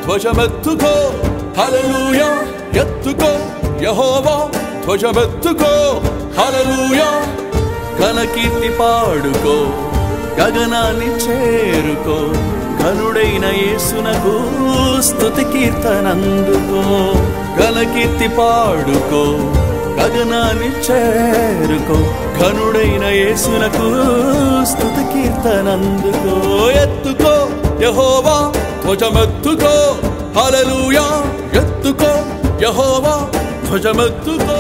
ధ్వజమెత్తుకో హల్లెలూయా ఎత్తుకో యహోవా ధ్వజమెత్తుకో హల్లెలూయా ఘనకీర్తి పాడుకో గగనాన్ని చేరుకో ఘనుడైన యేసునకు స్తుతి కీర్తనందుకో ఘనకీర్తి పాడుకో గగనాన్ని చేరుకో ఘనుడైన యేసునకు స్తుతి కీర్తనందుకో ఎత్తుకో యహోవా ధ్వజమెత్తుకో హల్లెలూయా ఎత్తుకో యహోవా ధ్వజమెత్తుకో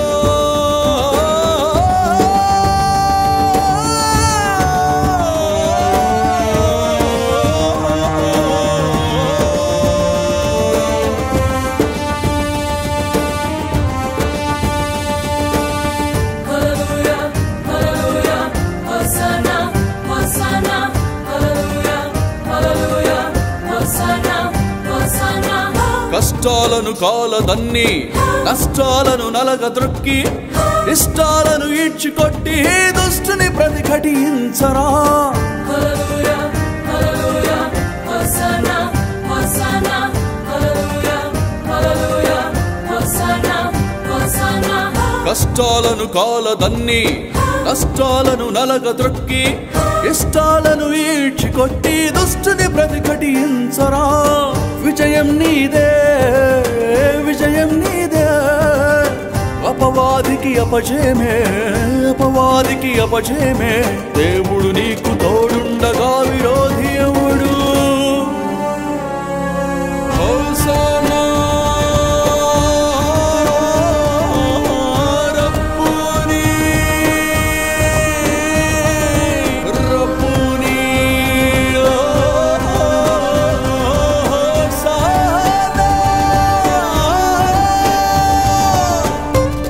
Hallelujah, hallelujah, Hosanna, Hosanna, hallelujah, hallelujah, Hosanna, Hosanna. కష్టాలను కాలదన్ని నష్టాలను నలగద్రొక్కి ఇష్టాలను ఈడ్చికొట్టి దుష్టుని ప్రతిఘటించరా Hallelujah, hallelujah, Hosanna, Hosanna, hallelujah, hallelujah, Hosanna, Hosanna. కష్టాలను కాలదన్ని నష్టాలను నలగద్రొక్కి ఇష్టాలను ఈడ్చికొట్టి దుష్టుని ప్రతిఘటించరా విజయం నీదే విజయం నీదే అపవాదికి అపజయమే అపవాదికి అపజయమే దేవుడు నీకు తోడుండగా విరోధి ఎవడు హోసానా రబ్బుని రబ్బుని హోసానా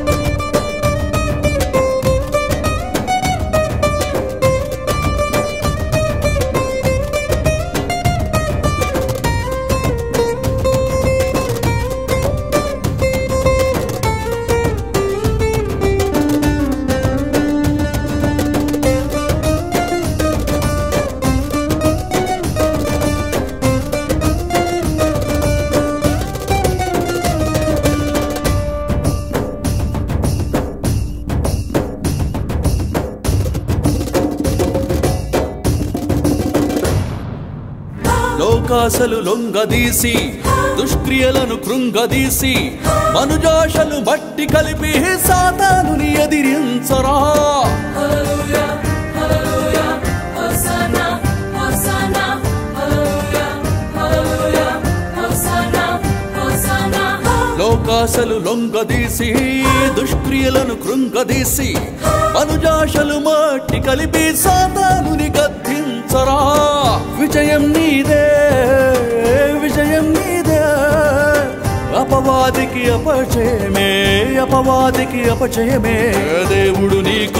లోకాసలు లొంగదీసి దుష్క్రియలను కృంగదీసి మనుజాషలు బట్టి కలిపి సాతానుని ఎదిరించరా Hallelujah, hallelujah, Hosanna, Hosanna, hallelujah, hallelujah, Hosanna, Hosanna. లోకాసలు లొంగదీసి దుష్క్రియలను కృంగదీసి మనుజాషలు మట్టి కలిపి సాతానుని గద్దించరా విజయం నీదే విజయం నీదే అపవాదికి అపజయమే అపవాదికి అపజయమే దేవుడు నీకు